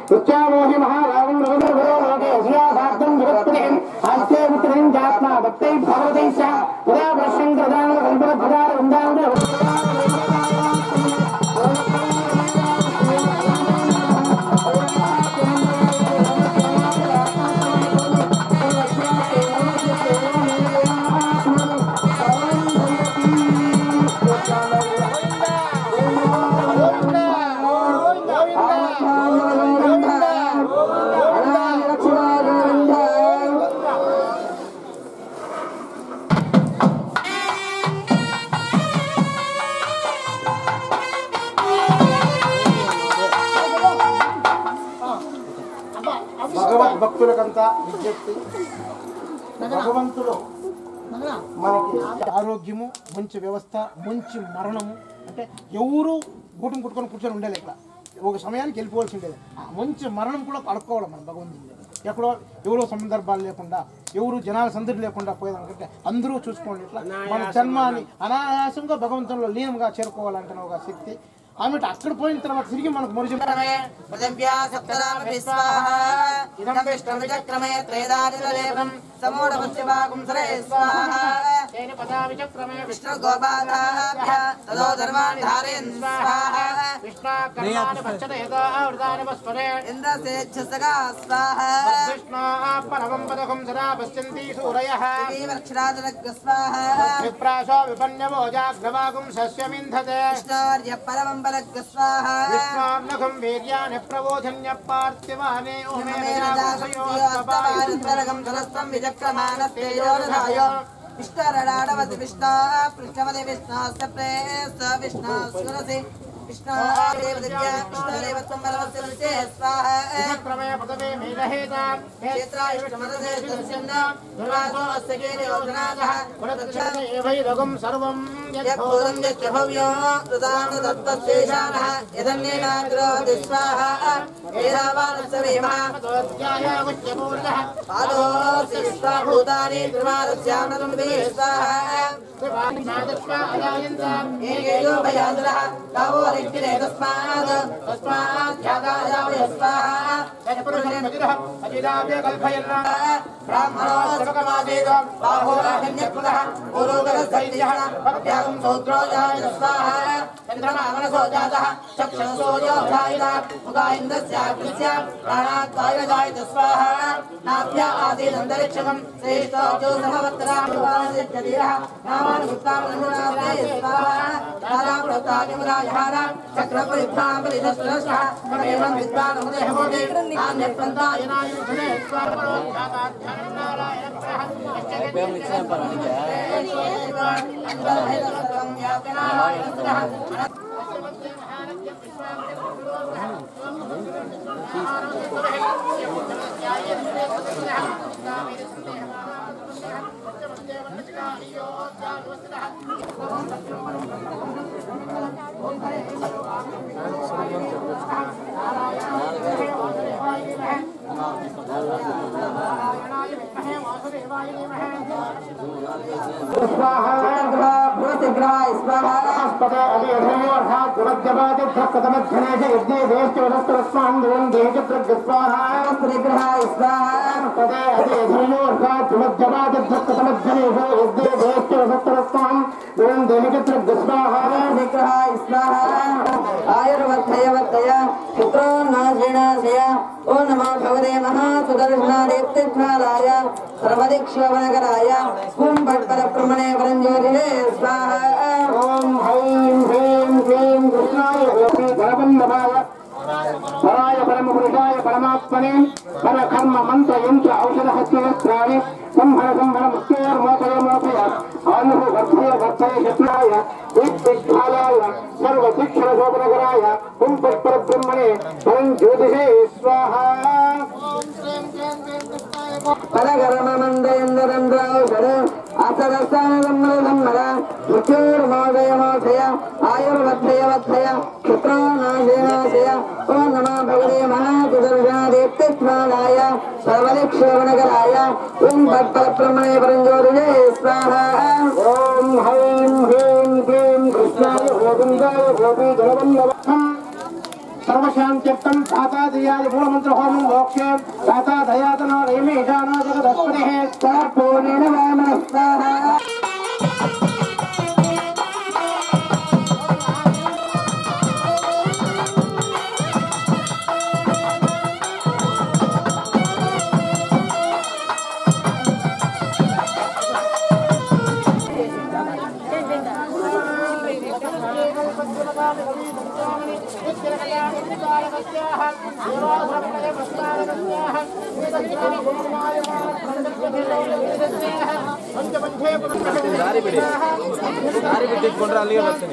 ఉచ్చామోహి మహారాజం రఘులోకే అసియాసార్థం జగత్పతిం ఆస్తే ఉత్తరం జాత్మా భక్తై భగవతై స పురా వర్షం ప్రదాన కల్పన భదార వృందావన భగవద్ భక్తులకంతా విజ్ఞప్తి భగవంతుడు మనకి ఆరోగ్యము మంచి వ్యవస్థ మంచి మరణము అంటే ఎవరు గూటం కుట్టుకొని కూర్చొని ఉండేది ఇక్కడ ఒక సమయానికి వెళ్ళిపోవాల్సి ఉండేది ఆ మంచి మరణం కూడా అడుక్కోవాలి మనం భగవంతుని దగ్గర. ఎక్కడో ఎవరో సందర్భాలు లేకుండా ఎవరు జనాల సందడి లేకుండా పోయేదానికంటే అందరూ చూసుకోండి ఇట్లా మన జన్మాన్ని అనాయాసంగా భగవంతునిలో లీనంగా చేరుకోవాలంటే ఒక శక్తి ఆమె అక్కడ పోయిన తర్వాత తిరిగి మనకు మరుజు పృథివ్యా సప్తరామపి స్వాహా ఇదం విష్ణువిచక్రమే త్రేదానిలేపం సమూఢమస్యవాగుం సరే స్వాహా విష్ణు గోపాదాభ్య తదో ధర్మాన్ని ధారయన్ స్వాహా ఇంద్రసేచ్ఛసగా స్వాహా పరమం పదకం సదా పశ్యంతి సూరయః శ్రీవర్క్షరాజనగ్ర స్వాహా విప్రాశో విపన్యవో జాగ్రవాగుం సస్యమింధతే విష్ణోర్య పరమం బలగ్ర స్వాహా విష్ణార్నఘం వీర్యాని ప్రబోధన్య పార్థివానే స్తవారుద్వరగం సరస్వం విచక్రమాణస్తేజోరధాయ విష్ణరడాడవతి విష్ణా పృష్ఠవతి విష్ణాస్య ప్రేస్త విష్ణా సురసి విష్ణా దేవదివ్య విష్ణుదేవత్వం బలవస్య విషే స్వాహా క్రమే పదవే మేలహేతాం క్షేత్రాయ విష్ణుమదసే దర్శన్న దుర్వాసో అస్య కేయోజనాదః పునదక్షానే భైరగం సర్వం యద్భూతం యచ్చ భవ్యో ప్రదాన దత్తశేషానః యదన్యేనాగ్రోహతి స్వాహా ఏదావానస్య వేమః పాదోసి విశ్వాభూతాని త్రిమారస్యామనం దే స్వాహా ఏకేయో భయాసురः గావో రిక్తిరే తస్మాత్ తస్మాత్ ధ్యాతాయావయ స్వాహా బ్రాహ్మణో సర్వకమాదేవ బాహోరాహిణ్యకృతः పూర్వగరసైన్యः అభ్యాగం సౌద్రో జాయ స్వాహా చంద్రమా మనసో జాతः చక్షుసోజో జాయిత ముగా ఇంద్రస్యాగ్రస్య ప్రాణాత్వాయ జాయిత స్వాహా నాభ్య ఆసీదంతరిక్షకం శ్రేష్టో జోసహవత్తరామివాసిద్ధీరः నామానుగుప్తామనుగుణాస్తే స్వాహా రాజాపురతానిమురాజహార చక్రపరిభ్రామపరిధస్రస్రः పరమేవం విద్వానముదయ భవతి నాణ్యప్రంతాయనాయుధే స్వాహాస్పదే అభియధయోర్ధాత్ గురజ్జపాతి ధ్రక్కతమధ్యనేష యజ్ఞే దేశ్చవదస్తరస్మాన్ ధ్రువం దేహిచత్రగ్ స్వాహాస్పదే అభియధయోర్ధాత్ గురజ్జపాతి ధ్రక్కతమధ్యనేష యజ్ఞే దేశ్చవదస్తరస్మాన్ ధ్రువం దేహిచత్రగ్ స్వాహా ఆయుర్వర్ధయవర్ధయ పుత్రో నాశీనాశయ ఓ నమో భగవతే మహాసుదర్శనాదేప్తిజ్ఞానాయ సర్వదిక్షోభనకరాయ ఓం పట్పర బ్రహ్మణే పరంజ్యోతిరే స్వాహ ఓం హైం హ్రీం క్లీం కృష్ణాయ గోపీ గణబంధవాయ పరాయ పరమపురుషాయ పరమాత్మనే పరకర్మ మంత్ర యంత్ర ఔషధ హస్తినేత్రాణి సంహర సంహర ముఖ్యోర్మోచయ మోచయ ఆను వర్ధయ వర్ధయ యత్నాయ విద్విష్ఠాలాయ సర్వ శిక్షణ శోభనకరాయ ఓం పరపర బ్రహ్మణే పరం జ్యోతిషే స్వాహ పరగరమందయందరంద్రౌషధ అసరసానమ్మర మృత్యోర్మోదయమోదయ ఆయుర్వర్ధయవర్ధయ క్షుత్రో నాశయనాశయ ఓ నమో భగవతే మహాసుదర్శనాదేప్తిజ్ఞానాయ సర్వదిక్షోభనకరాయ ఓం పట్పర బ్రహ్మణే పరంజ్యోతిరే స్వాహ ఓం హైం హ్రీం క్లీం కృష్ణాయ గోవిందాయ గోపీ జగవల్లభం సర్వశాంత్యర్థం తాతాదయాది మూలమంత్ర హోమం మోక్షే తాతాదయాతనో రేమేషానో జగదస్పతి పూర్ణేన వామన స్వాహ ದಾರಿ ಬಿಡಿ ದಾರಿ ಬಿಟ್ಟಿಟ್ಕೊಂಡ್ರೆ ಅಲ್ಲಿಗೆ ಬರ್ತೀನಿ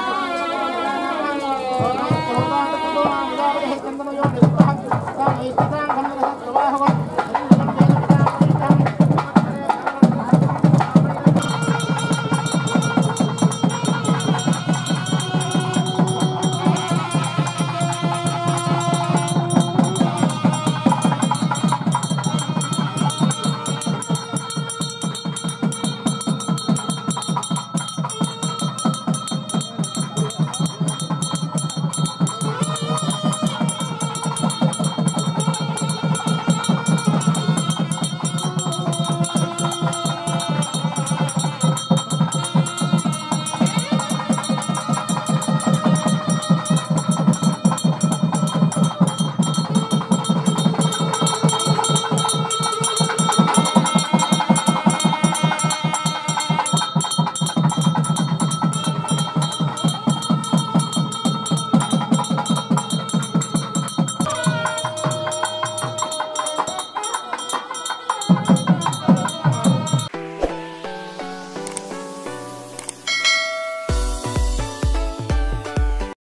సంరక్షణ